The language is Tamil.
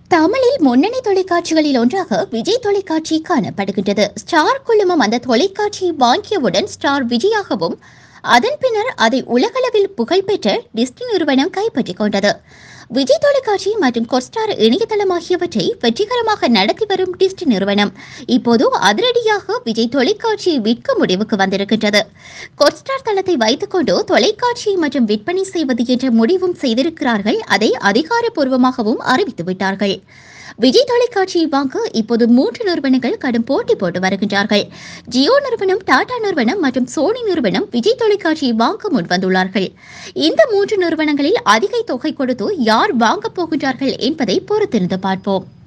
தமிழில் முன்னணி தொலைக்காட்சிகளில் ஒன்றாக விஜய் தொலைக்காட்சி காணப்படுகின்றது ஸ்டார் குழுமம் அந்த தொலைக்காட்சியை வாங்கியவுடன் ஸ்டார் விஜயாகவும் அதன் பின்னர் அதை உலகளவில் புகழ்பெற்ற டிஸ்னி நிறுவனம் கைப்பற்றிக் கொண்டது விஜய் தொலைக்காட்சி மற்றும் கொஸ்டார் இணையதளம் ஆகியவற்றை வெற்றிகரமாக நடத்தி வரும் டிஸ்னி நிறுவனம் இப்போது அதிரடியாக விஜய் தொலைக்காட்சியை விற்க முடிவுக்கு வந்திருக்கின்றது கொஸ்டார் தளத்தை வைத்துக்கொண்டு தொலைக்காட்சியை மற்றும் விற்பனை செய்வது என்ற முடிவும் செய்திருக்கிறார்கள் அதை அதிகாரப்பூர்வமாகவும் அறிவித்து விட்டார்கள் விஜய் தொலைக்காட்சியை வாங்க இப்போது மூன்று நிறுவனங்கள் கடும் போட்டி போட்டு வருகின்றார்கள் ஜியோ நிறுவனம் டாடா நிறுவனம் மற்றும் சோனி நிறுவனம் விஜய் தொலைக்காட்சியை வாங்க முன்வந்துள்ளார்கள் இந்த மூன்று நிறுவனங்களில் அதிக தொகை கொடுத்து யார் வாங்கப் போகின்றார்கள் என்பதை பொறுத்திருந்து பார்ப்போம்